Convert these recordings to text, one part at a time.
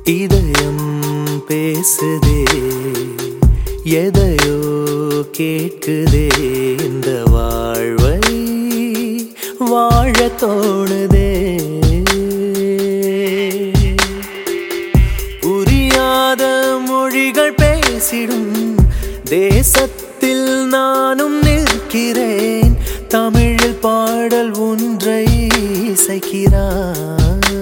இதயம் பேசுதே எதையோ கேட்குதே இந்த வாழ்வை வாழ தோணுதே புரியாத மொழிகள் பேசிடும் தேசத்தில் நானும் நிற்கிறேன் தமிழில் பாடல் ஒன்றை இசைக்கிறான்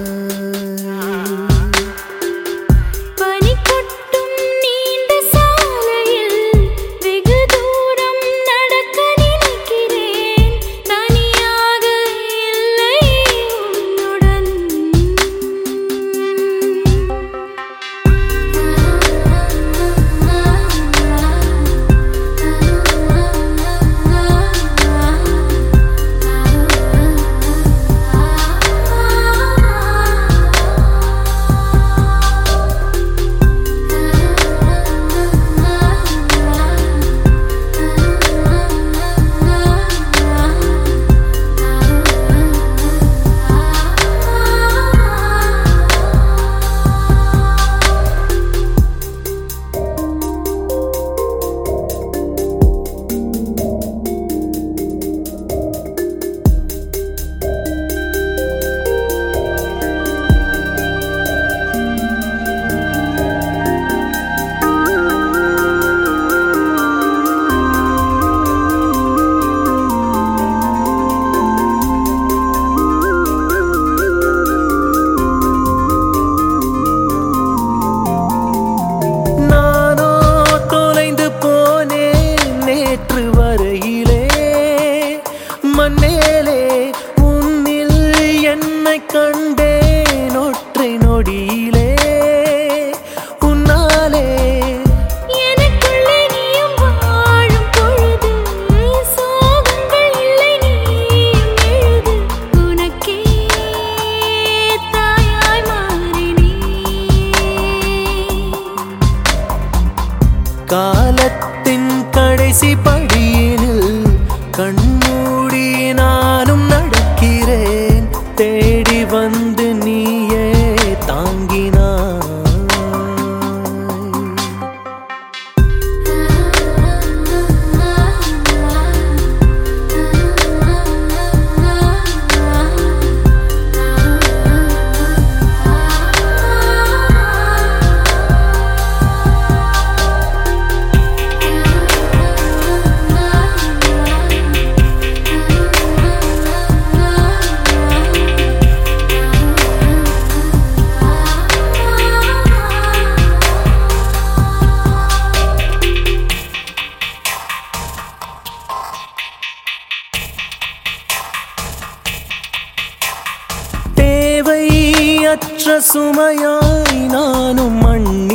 பனி கொட்டும் நீண்ட சாலையில் வெகு தூரம் நடக்க நினைக்கிறேன் தனியாக இல்லை உன்னுடன் நானோ தொலைந்து போனேன் நேற்று வரையிலே மண்ணேலே உன்னில் என்னை கண்டேன் ஒற்றை நொடியிலே உன்னாலே எனக்குள்ளே நீயும் வாழும் பொழுது சோகங்கள் இல்லை நீயும் எழுது உனக்கே தாயாய் மாறினே காலத்தின் கடைசி படியினில் கண்மூடி நானும் நடக்கிறேன் தேடி வந்து நீயே தாங்கினாய் தேவையற்ற சுமையாய் நானும் மண்